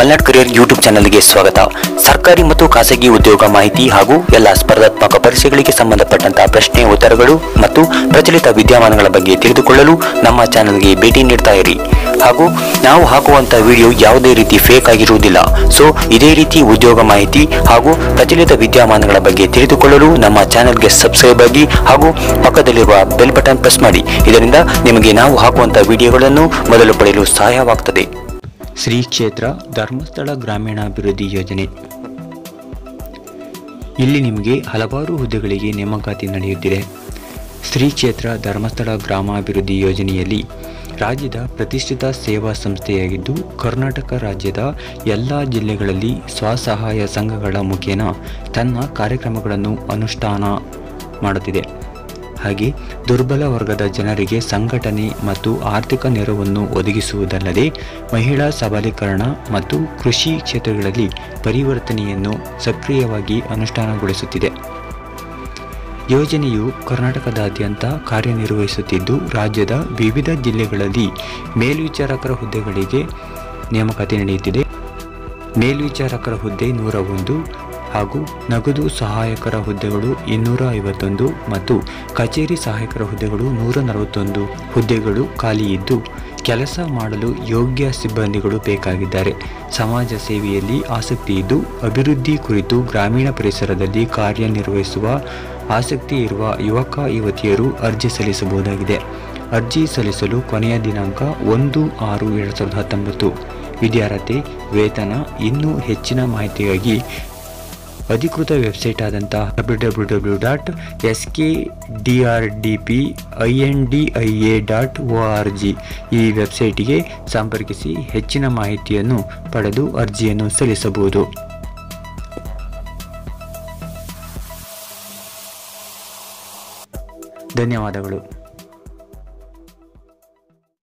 Malnad career YouTube ಚಾನಲ್ಗೆ ಸ್ವಾಗತ ಸರ್ಕಾರಿ ಮತ್ತು ಖಾಸಗಿ ಉದ್ಯೋಗ ಮಾಹಿತಿ ಹಾಗೂ ಎಲ್ಲ ಸ್ಪರ್ಧಾತ್ಮಕ ಪರೀಕ್ಷೆಗಳಿಗೆ ಸಂಬಂಧಪಟ್ಟಂತಹ ಪ್ರಶ್ನೆ ಉತ್ತರಗಳು ಮತ್ತು ಪ್ರಚಲಿತ ವಿದ್ಯಮಾನಗಳ ಬಗ್ಗೆ ತಿಳಿದುಕೊಳ್ಳಲು ನಮ್ಮ ಚಾನಲ್ಗೆ ಭೇಟಿ ನೀಡ್ತಾ ಇರಿ ಹಾಗೂ ನಾವು ಹಾಕುವಂತ ವಿಡಿಯೋ ಯಾವುದೇ ರೀತಿ ಫೇಕ್ ಆಗಿರುವುದಿಲ್ಲ ಸೊ ಇದೇ ರೀತಿ ಉದ್ಯೋಗ ಮಾಹಿತಿ ಹಾಗೂ ಪ್ರಚಲಿತ ವಿದ್ಯಮಾನಗಳ ಬಗ್ಗೆ ತಿಳಿದುಕೊಳ್ಳಲು ನಮ್ಮ ಚಾನಲ್ಗೆ ಸಬ್ಸ್ಕ್ರೈಬ್ ಆಗಿ ಹಾಗೂ ಪಕ್ಕದಲ್ಲಿರುವ ಬೆಲ್ ಬಟನ್ ಪ್ರೆಸ್ ಮಾಡಿ ಇದರಿಂದ ನಿಮಗೆ ನಾವು ಹಾಕುವಂತ ವಿಡಿಯೋಗಳನ್ನು ಮೊದಲು ಪಡೆಯಲು ಸಹಾಯವಾಗುತ್ತದೆ ಶ್ರೀ ಕ್ಷೇತ್ರ ಧರ್ಮಸ್ಥಳ ಗ್ರಾಮೀಣಾಭಿವೃದ್ಧಿ ಯೋಜನೆ ಇಲ್ಲಿ ನಿಮಗೆ ಹಲವಾರು ಹುದ್ದೆಗಳಿಗೆ ನೇಮಕಾತಿ ನಡೆಯುತ್ತಿದೆ ಶ್ರೀ ಕ್ಷೇತ್ರ ಧರ್ಮಸ್ಥಳ ಗ್ರಾಮಾಭಿವೃದ್ಧಿ ಯೋಜನೆಯಲ್ಲಿ ರಾಜ್ಯದ ಪ್ರತಿಷ್ಠಿತ ಸೇವಾ ಸಂಸ್ಥೆಯಾಗಿದ್ದು ಕರ್ನಾಟಕ ರಾಜ್ಯದ ಎಲ್ಲ ಜಿಲ್ಲೆಗಳಲ್ಲಿ ಸ್ವಸಹಾಯ ಸಂಘಗಳ ಮುಖೇನ ತನ್ನ ಕಾರ್ಯಕ್ರಮಗಳನ್ನು ಅನುಷ್ಠಾನ ಮಾಡುತ್ತಿದೆ ಹಾಗೆ ದುರ್ಬಲ ವರ್ಗದ ಜನರಿಗೆ ಸಂಘಟನೆ ಮತ್ತು ಆರ್ಥಿಕ ನೆರವನ್ನು ಒದಗಿಸುವುದಲ್ಲದೆ ಮಹಿಳಾ ಸಬಲೀಕರಣ ಮತ್ತು ಕೃಷಿ ಕ್ಷೇತ್ರಗಳಲ್ಲಿ ಪರಿವರ್ತನೆಯನ್ನು ಸಕ್ರಿಯವಾಗಿ ಅನುಷ್ಠಾನಗೊಳಿಸುತ್ತಿದೆ ಯೋಜನೆಯು ಕರ್ನಾಟಕದಾದ್ಯಂತ ಕಾರ್ಯನಿರ್ವಹಿಸುತ್ತಿದ್ದು ರಾಜ್ಯದ ವಿವಿಧ ಜಿಲ್ಲೆಗಳಲ್ಲಿ ಮೇಲ್ವಿಚಾರಕರ ಹುದ್ದೆಗಳಿಗೆ ನೇಮಕಾತಿ ನಡೆಯುತ್ತಿದೆ ಮೇಲ್ವಿಚಾರಕರ ಹುದ್ದೆ ನೂರ ಒಂದು ಹಾಗೂ ನಗದು ಸಹಾಯಕರ ಹುದ್ದೆಗಳು ಇನ್ನೂರ ಐವತ್ತೊಂದು ಮತ್ತು ಕಚೇರಿ ಸಹಾಯಕರ ಹುದ್ದೆಗಳು ನೂರ ನಲವತ್ತೊಂದು ಹುದ್ದೆಗಳು ಖಾಲಿ ಇದ್ದು ಕೆಲಸ ಮಾಡಲು ಯೋಗ್ಯ ಸಿಬ್ಬಂದಿಗಳು ಬೇಕಾಗಿದ್ದಾರೆ ಸಮಾಜ ಸೇವೆಯಲ್ಲಿ ಆಸಕ್ತಿ ಇದ್ದು ಅಭಿವೃದ್ಧಿ ಕುರಿತು ಗ್ರಾಮೀಣ ಪರಿಸರದಲ್ಲಿ ಕಾರ್ಯನಿರ್ವಹಿಸುವ ಆಸಕ್ತಿ ಇರುವ ಯುವಕ ಯುವತಿಯರು ಅರ್ಜಿ ಸಲ್ಲಿಸಬಹುದಾಗಿದೆ ಅರ್ಜಿ ಸಲ್ಲಿಸಲು ಕೊನೆಯ ದಿನಾಂಕ ಒಂದು ಆರು ಎರಡು ಸಾವಿರದ ಹತ್ತೊಂಬತ್ತು ವಿದ್ಯಾರ್ಥಿ ವೇತನ ಇನ್ನೂ ಹೆಚ್ಚಿನ ಮಾಹಿತಿಗಾಗಿ ಅಧಿಕೃತ ವೆಬ್ಸೈಟ್ ಆದಂಥ W W W dot S K D R D P I N D I A dot O R G ಈ ವೆಬ್ಸೈಟಿಗೆ ಸಂಪರ್ಕಿಸಿ ಹೆಚ್ಚಿನ ಮಾಹಿತಿಯನ್ನು ಪಡೆದು ಅರ್ಜಿಯನ್ನು ಸಲ್ಲಿಸಬಹುದು ಧನ್ಯವಾದಗಳು